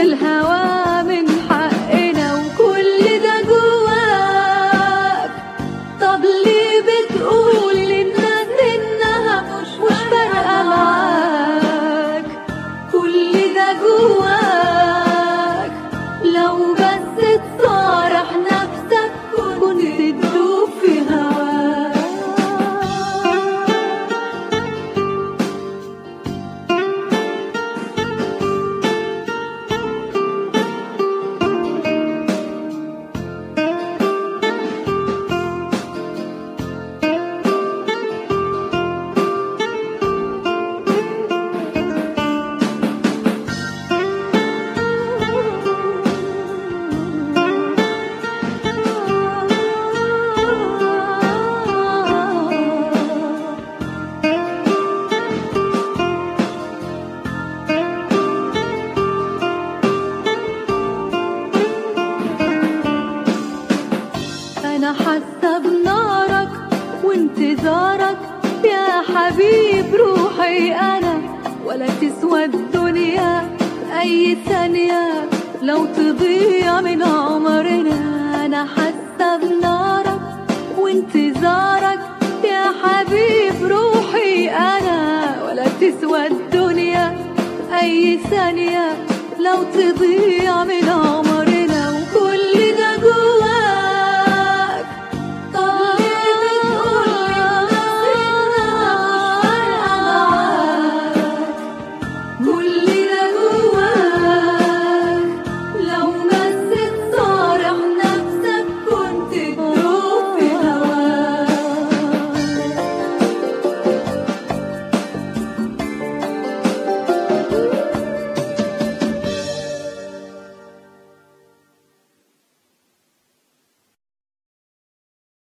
والهوى من حقنا وكل ده جواك طب ليه بتقول للناس انها مش فارقه معاك كل ده جواك لو بس تصارح نفسك كنت تدوب في هواك انا حاسه بنارك وانتظارك يا حبيب روحي انا ولا تسوى الدنيا اي ثانيه لو تضيع من عمرنا انا حاسه بنارك وانتظارك يا حبيب روحي انا ولا تسوى الدنيا اي ثانيه لو تضيع من عمرنا